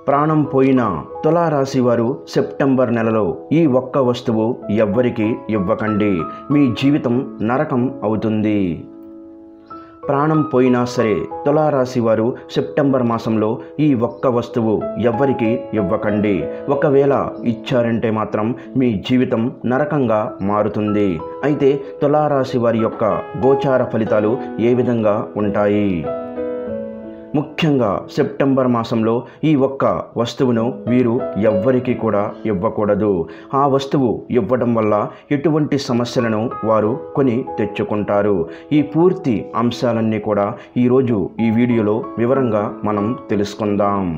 ప్రాణం పోయిన తులారాశి వారు సెప్టెంబర్ నెలలో ఈ ఒక్క వస్తువు ఎవ్వరికి ఇవ్వకండి మీ జీవితం నరకం అవుతుంది ప్రాణం పోయినా సరే తులారాశి వారు సెప్టెంబర్ మాసంలో ఈ ఒక్క వస్తువు ఎవ్వరికి ఇవ్వకండి ఒకవేళ ఇచ్చారంటే మాత్రం మీ జీవితం నరకంగా మారుతుంది అయితే తులారాశి వారి యొక్క గోచార ఫలితాలు ఏ విధంగా ఉంటాయి ముఖ్యంగా సెప్టెంబర్ మాసంలో ఈ ఒక్క వస్తువును వీరు ఎవ్వరికీ కూడా ఇవ్వకూడదు ఆ వస్తువు ఇవ్వడం వల్ల ఎటువంటి సమస్యలను వారు కొని తెచ్చుకుంటారు ఈ పూర్తి అంశాలన్నీ కూడా ఈరోజు ఈ వీడియోలో వివరంగా మనం తెలుసుకుందాం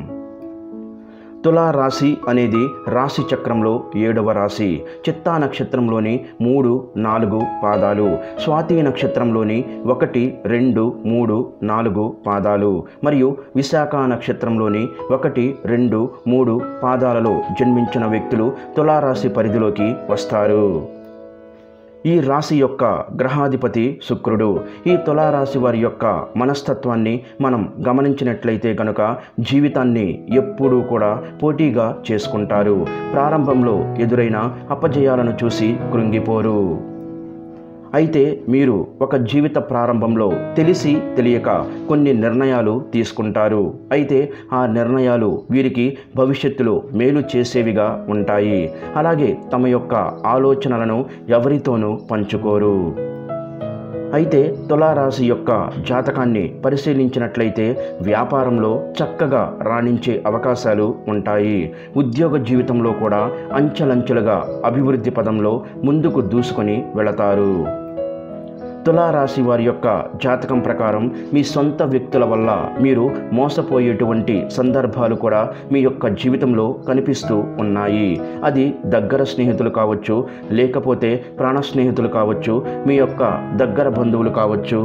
తులా రాశి అనేది రాశి చక్రంలో ఏడవ రాశి చిత్తా నక్షత్రంలోని మూడు నాలుగు పాదాలు స్వాతి నక్షత్రంలోని ఒకటి రెండు మూడు నాలుగు పాదాలు మరియు విశాఖ నక్షత్రంలోని ఒకటి రెండు మూడు పాదాలలో జన్మించిన వ్యక్తులు తులారాశి పరిధిలోకి వస్తారు ఈ రాశి యొక్క గ్రహాధిపతి శుక్రుడు ఈ తులారాశి వారి యొక్క మనస్తత్వాన్ని మనం గమనించినట్లయితే కనుక జీవితాన్ని ఎప్పుడూ కూడా పోటీగా చేసుకుంటారు ప్రారంభంలో ఎదురైన అపజయాలను చూసి కృంగిపోరు అయితే మీరు ఒక జీవిత ప్రారంభంలో తెలిసి తెలియక కొన్ని నిర్ణయాలు తీసుకుంటారు అయితే ఆ నిర్ణయాలు వీరికి భవిష్యత్తులో మేలు చేసేవిగా ఉంటాయి అలాగే తమ యొక్క ఆలోచనలను ఎవరితోనూ పంచుకోరు అయితే తులారాశి యొక్క జాతకాన్ని పరిశీలించినట్లయితే వ్యాపారంలో చక్కగా రాణించే అవకాశాలు ఉంటాయి ఉద్యోగ జీవితంలో కూడా అంచెలంచెలుగా అభివృద్ధి పదంలో ముందుకు దూసుకొని వెళతారు తులారాశి వారి యొక్క జాతకం ప్రకారం మీ సొంత వ్యక్తుల వల్ల మీరు మోసపోయేటువంటి సందర్భాలు కూడా మీ యొక్క జీవితంలో కనిపిస్తూ ఉన్నాయి అది దగ్గర స్నేహితులు కావచ్చు లేకపోతే ప్రాణ స్నేహితులు కావచ్చు మీ యొక్క దగ్గర బంధువులు కావచ్చు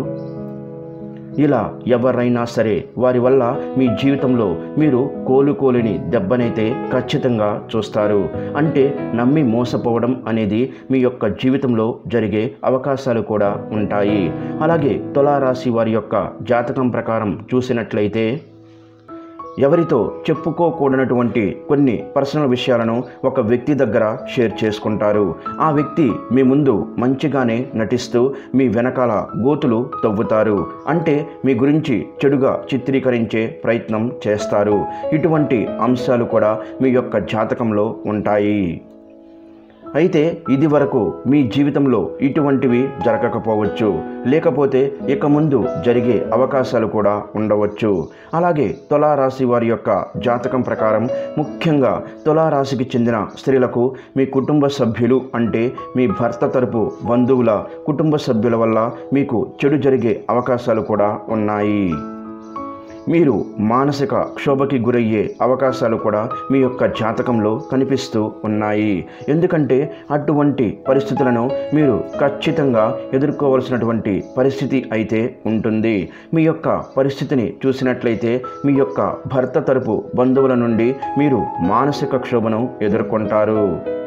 ఇలా ఎవరైనా సరే వారి వల్ల మీ జీవితంలో మీరు కోలుకోలేని దెబ్బనైతే ఖచ్చితంగా చూస్తారు అంటే నమ్మి మోసపోవడం అనేది మీ యొక్క జీవితంలో జరిగే అవకాశాలు కూడా ఉంటాయి అలాగే తులారాశి వారి యొక్క జాతకం ప్రకారం చూసినట్లయితే ఎవరితో చెప్పుకోకూడనటువంటి కొన్ని పర్సనల్ విషయాలను ఒక వ్యక్తి దగ్గర షేర్ చేసుకుంటారు ఆ వ్యక్తి మీ ముందు మంచిగానే నటిస్తూ మీ వెనకాల గోతులు తవ్వుతారు అంటే మీ గురించి చెడుగా చిత్రీకరించే ప్రయత్నం చేస్తారు ఇటువంటి అంశాలు కూడా మీ యొక్క జాతకంలో ఉంటాయి అయితే ఇది వరకు మీ జీవితంలో ఇటువంటివి జరగకపోవచ్చు లేకపోతే ఇక ముందు జరిగే అవకాశాలు కూడా ఉండవచ్చు అలాగే తులారాశి వారి యొక్క జాతకం ప్రకారం ముఖ్యంగా తులారాశికి చెందిన స్త్రీలకు మీ కుటుంబ సభ్యులు అంటే మీ భర్త తరపు బంధువుల కుటుంబ సభ్యుల వల్ల మీకు చెడు జరిగే అవకాశాలు కూడా ఉన్నాయి మీరు మానసిక క్షోభకి గురయ్యే అవకాశాలు కూడా మీ యొక్క జాతకంలో కనిపిస్తూ ఉన్నాయి ఎందుకంటే అటువంటి పరిస్థితులను మీరు ఖచ్చితంగా ఎదుర్కోవాల్సినటువంటి పరిస్థితి అయితే ఉంటుంది మీ యొక్క పరిస్థితిని చూసినట్లయితే మీ యొక్క భర్త తరపు బంధువుల నుండి మీరు మానసిక క్షోభను ఎదుర్కొంటారు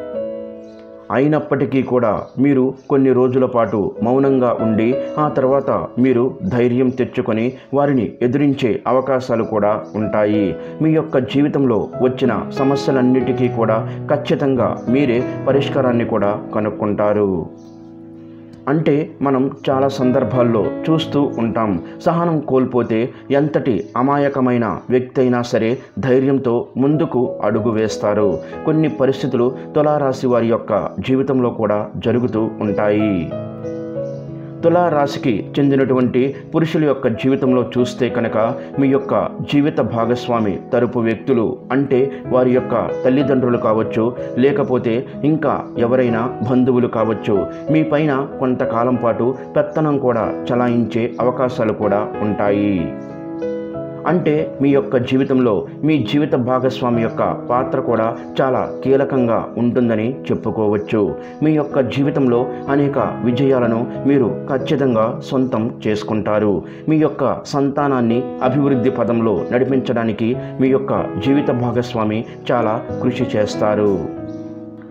అయినప్పటికీ కూడా మీరు కొన్ని రోజుల పాటు మౌనంగా ఉండి ఆ తర్వాత మీరు ధైర్యం తెచ్చుకొని వారిని ఎదిరించే అవకాశాలు కూడా ఉంటాయి మీ యొక్క జీవితంలో వచ్చిన సమస్యలన్నిటికీ కూడా ఖచ్చితంగా మీరే పరిష్కారాన్ని కూడా కనుక్కుంటారు అంటే మనం చాలా సందర్భాల్లో చూస్తూ ఉంటాం సహనం కోల్పోతే ఎంతటి అమాయకమైన వ్యక్తి అయినా సరే ధైర్యంతో ముందుకు అడుగు వేస్తారు కొన్ని పరిస్థితులు తులారాశి వారి యొక్క జీవితంలో కూడా జరుగుతూ ఉంటాయి తులారాశికి చెందినటువంటి పురుషుల యొక్క జీవితంలో చూస్తే కనుక మీ యొక్క జీవిత భాగస్వామి తరపు వ్యక్తులు అంటే వారి యొక్క తల్లిదండ్రులు కావచ్చు లేకపోతే ఇంకా ఎవరైనా బంధువులు కావచ్చు మీ పైన కొంతకాలం పాటు పెత్తనం కూడా చలాయించే అవకాశాలు కూడా ఉంటాయి అంటే మీ యొక్క జీవితంలో మీ జీవిత భాగస్వామి యొక్క పాత్ర కూడా చాలా కీలకంగా ఉంటుందని చెప్పుకోవచ్చు మీ యొక్క జీవితంలో అనేక విజయాలను మీరు ఖచ్చితంగా సొంతం చేసుకుంటారు మీ యొక్క సంతానాన్ని అభివృద్ధి పదంలో నడిపించడానికి మీ యొక్క జీవిత భాగస్వామి చాలా కృషి చేస్తారు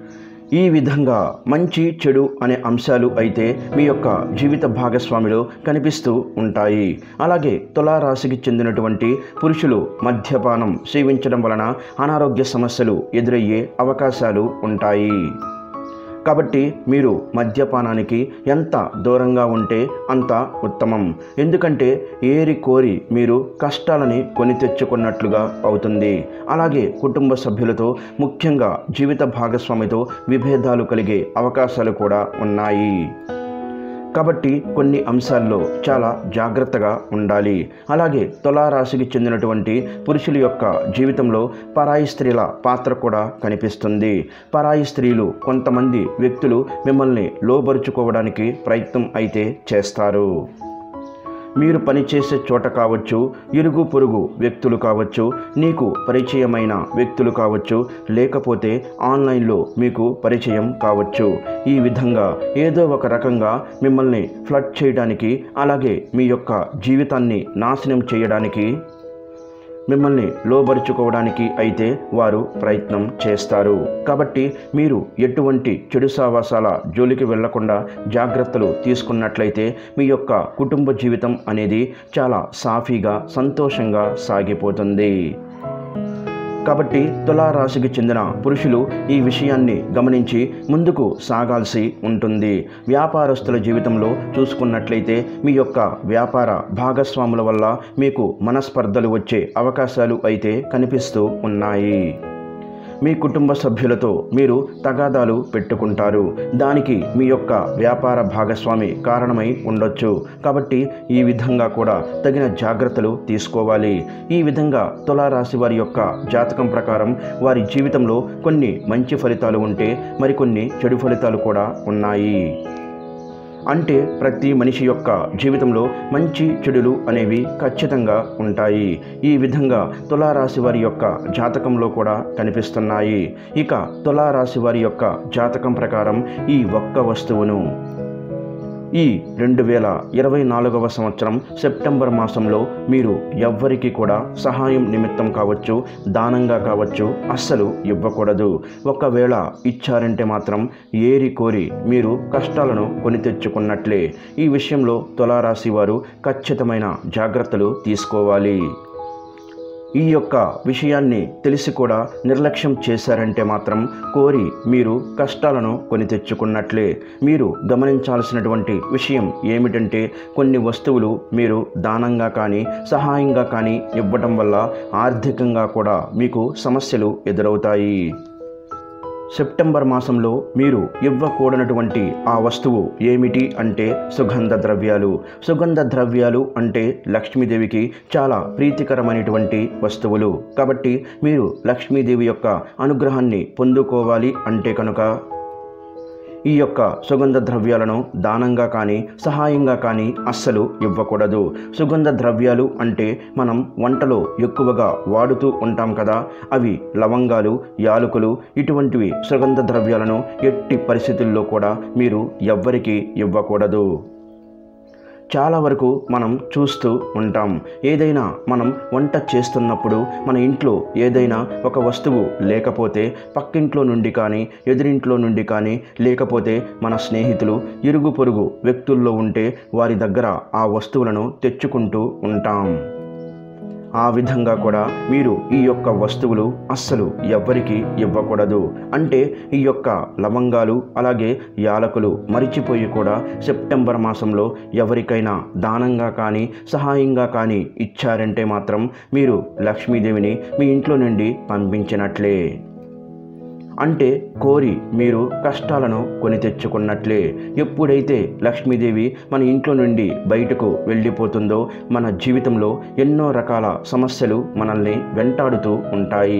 ఈ విధంగా మంచి చెడు అనే అంశాలు అయితే మీ యొక్క జీవిత భాగస్వామిలో కనిపిస్తూ ఉంటాయి అలాగే తులారాశికి చెందినటువంటి పురుషులు మద్యపానం సేవించడం వలన అనారోగ్య సమస్యలు ఎదురయ్యే అవకాశాలు ఉంటాయి కాబట్టి మీరు మద్యపానానికి ఎంత దూరంగా ఉంటే అంత ఉత్తమం ఎందుకంటే ఏరి కోరి మీరు కష్టాలని కొని తెచ్చుకున్నట్లుగా అవుతుంది అలాగే కుటుంబ సభ్యులతో ముఖ్యంగా జీవిత భాగస్వామితో విభేదాలు కలిగే అవకాశాలు కూడా ఉన్నాయి కాబట్టి కొన్ని అంశాల్లో చాలా జాగ్రత్తగా ఉండాలి అలాగే తులారాశికి చెందినటువంటి పురుషుల యొక్క జీవితంలో పరాయి స్త్రీల పాత్ర కూడా కనిపిస్తుంది పరాయి స్త్రీలు కొంతమంది వ్యక్తులు మిమ్మల్ని లోబరుచుకోవడానికి ప్రయత్నం అయితే చేస్తారు మీరు పనిచేసే చోట కావచ్చు ఇరుగు పొరుగు వ్యక్తులు కావచ్చు నీకు పరిచయమైన వ్యక్తులు కావచ్చు లేకపోతే ఆన్లైన్లో మీకు పరిచయం కావచ్చు ఈ విధంగా ఏదో ఒక రకంగా మిమ్మల్ని ఫ్లడ్ చేయడానికి అలాగే మీ యొక్క జీవితాన్ని నాశనం చేయడానికి మిమ్మల్ని లోబరుచుకోవడానికి అయితే వారు ప్రయత్నం చేస్తారు కాబట్టి మీరు ఎటువంటి చెడు సావాసాల జోలికి వెళ్లకుండా జాగ్రత్తలు తీసుకున్నట్లయితే మీ యొక్క కుటుంబ జీవితం అనేది చాలా సాఫీగా సంతోషంగా సాగిపోతుంది కాబట్టి తులారాశికి చెందిన పురుషులు ఈ విషయాన్ని గమనించి ముందుకు సాగాల్సి ఉంటుంది వ్యాపారస్తుల జీవితంలో చూసుకున్నట్లయితే మీ యొక్క వ్యాపార భాగస్వాముల వల్ల మీకు మనస్పర్ధలు వచ్చే అవకాశాలు అయితే కనిపిస్తూ ఉన్నాయి మీ కుటుంబ సభ్యులతో మీరు తగాదాలు పెట్టుకుంటారు దానికి మీ యొక్క వ్యాపార భాగస్వామి కారణమై ఉండొచ్చు కాబట్టి ఈ విధంగా కూడా తగిన జాగ్రత్తలు తీసుకోవాలి ఈ విధంగా తులారాశి వారి యొక్క జాతకం ప్రకారం వారి జీవితంలో కొన్ని మంచి ఫలితాలు ఉంటే మరికొన్ని చెడు ఫలితాలు కూడా ఉన్నాయి అంటే ప్రతి మనిషి యొక్క జీవితంలో మంచి చెడులు అనేవి ఖచ్చితంగా ఉంటాయి ఈ విధంగా తులారాశి వారి యొక్క జాతకంలో కూడా కనిపిస్తున్నాయి ఇక తులారాశి వారి యొక్క జాతకం ప్రకారం ఈ ఒక్క వస్తువును ఈ రెండు వేల ఇరవై నాలుగవ సంవత్సరం సెప్టెంబర్ మాసంలో మీరు ఎవ్వరికి కూడా సహాయం నిమిత్తం కావచ్చు దానంగా కావచ్చు అస్సలు ఇవ్వకూడదు ఒకవేళ ఇచ్చారంటే మాత్రం ఏరి కోరి మీరు కష్టాలను కొని తెచ్చుకున్నట్లే ఈ విషయంలో తులారాశి వారు ఖచ్చితమైన జాగ్రత్తలు తీసుకోవాలి ఈ యొక్క విషయాన్ని తెలిసి కూడా నిర్లక్ష్యం చేశారంటే మాత్రం కోరి మీరు కష్టాలను కొని తెచ్చుకున్నట్లే మీరు గమనించాల్సినటువంటి విషయం ఏమిటంటే కొన్ని వస్తువులు మీరు దానంగా కానీ సహాయంగా కానీ ఇవ్వటం వల్ల ఆర్థికంగా కూడా మీకు సమస్యలు ఎదురవుతాయి సెప్టెంబర్ మాసంలో మీరు ఇవ్వకూడనటువంటి ఆ వస్తువు ఏమిటి అంటే సుగంధ ద్రవ్యాలు సుగంధ ద్రవ్యాలు అంటే లక్ష్మీదేవికి చాలా ప్రీతికరమైనటువంటి వస్తువులు కాబట్టి మీరు లక్ష్మీదేవి యొక్క అనుగ్రహాన్ని పొందుకోవాలి అంటే కనుక ఈ యొక్క సుగంధ ద్రవ్యాలను దానంగా కానీ సహాయంగా కానీ అస్సలు ఇవ్వకూడదు సుగంధ ద్రవ్యాలు అంటే మనం వంటలో ఎక్కువగా వాడుతూ ఉంటాం కదా అవి లవంగాలు యాలకులు ఇటువంటివి సుగంధ ద్రవ్యాలను ఎట్టి పరిస్థితుల్లో కూడా మీరు ఎవ్వరికీ ఇవ్వకూడదు చాలా వరకు మనం చూస్తూ ఉంటాం ఏదైనా మనం వంట చేస్తున్నప్పుడు మన ఇంట్లో ఏదైనా ఒక వస్తువు లేకపోతే పక్కింట్లో నుండి కానీ ఎదురింట్లో నుండి కానీ లేకపోతే మన స్నేహితులు ఇరుగు పొరుగు వ్యక్తుల్లో ఉంటే వారి దగ్గర ఆ వస్తువులను తెచ్చుకుంటూ ఉంటాం ఆ విధంగా కూడా మీరు ఈ యొక్క వస్తువులు అస్సలు ఎవ్వరికి ఇవ్వకూడదు అంటే ఈ యొక్క లవంగాలు అలాగే యాలకులు మరిచిపోయి కూడా సెప్టెంబర్ మాసంలో ఎవరికైనా దానంగా కానీ సహాయంగా కానీ ఇచ్చారంటే మాత్రం మీరు లక్ష్మీదేవిని మీ ఇంట్లో నుండి పంపించినట్లే అంటే కోరి మీరు కష్టాలను కొని తెచ్చుకున్నట్లే ఎప్పుడైతే లక్ష్మీదేవి మన ఇంట్లో నుండి బయటకు వెళ్ళిపోతుందో మన జీవితంలో ఎన్నో రకాల సమస్యలు మనల్ని వెంటాడుతూ ఉంటాయి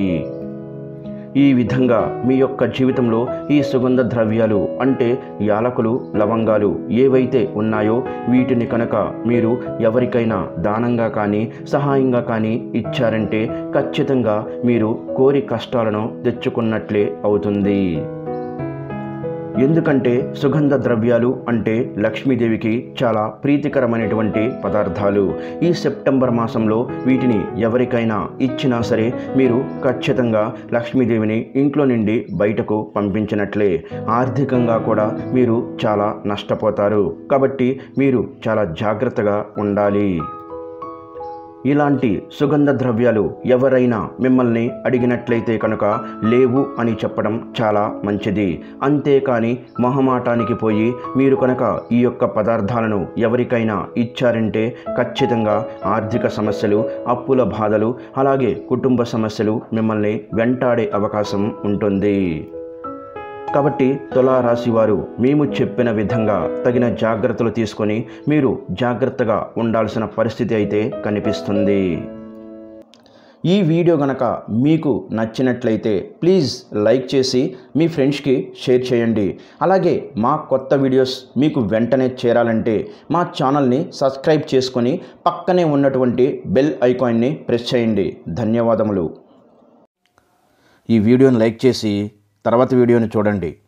ఈ విధంగా మీ యొక్క జీవితంలో ఈ సుగంధ ద్రవ్యాలు అంటే యాలకులు లవంగాలు ఏవైతే ఉన్నాయో వీటిని కనుక మీరు ఎవరికైనా దానంగా కానీ సహాయంగా కానీ ఇచ్చారంటే ఖచ్చితంగా మీరు కోరి కష్టాలను తెచ్చుకున్నట్లే అవుతుంది ఎందుకంటే సుగంధ ద్రవ్యాలు అంటే లక్ష్మీదేవికి చాలా ప్రీతికరమైనటువంటి పదార్థాలు ఈ సెప్టెంబర్ మాసంలో వీటిని ఎవరికైనా ఇచ్చినా సరే మీరు ఖచ్చితంగా లక్ష్మీదేవిని ఇంట్లో నుండి బయటకు పంపించినట్లే ఆర్థికంగా కూడా మీరు చాలా నష్టపోతారు కాబట్టి మీరు చాలా జాగ్రత్తగా ఉండాలి ఇలాంటి సుగంధ ద్రవ్యాలు ఎవరైనా మిమ్మల్ని అడిగినట్లయితే కనుక లేవు అని చెప్పడం చాలా మంచిది అంతేకాని మొహమాటానికి పోయి మీరు కనుక ఈ యొక్క పదార్థాలను ఎవరికైనా ఇచ్చారంటే ఖచ్చితంగా ఆర్థిక సమస్యలు అప్పుల బాధలు అలాగే కుటుంబ సమస్యలు మిమ్మల్ని వెంటాడే అవకాశం ఉంటుంది కాబట్టి తులారాశి వారు మేము చెప్పిన విధంగా తగిన జాగ్రత్తలు తీసుకొని మీరు జాగ్రత్తగా ఉండాల్సిన పరిస్థితి అయితే కనిపిస్తుంది ఈ వీడియో గనక మీకు నచ్చినట్లయితే ప్లీజ్ లైక్ చేసి మీ ఫ్రెండ్స్కి షేర్ చేయండి అలాగే మా కొత్త వీడియోస్ మీకు వెంటనే చేరాలంటే మా ఛానల్ని సబ్స్క్రైబ్ చేసుకొని పక్కనే ఉన్నటువంటి బెల్ ఐకాన్ని ప్రెస్ చేయండి ధన్యవాదములు ఈ వీడియోని లైక్ చేసి తర్వాత వీడియోని చూడండి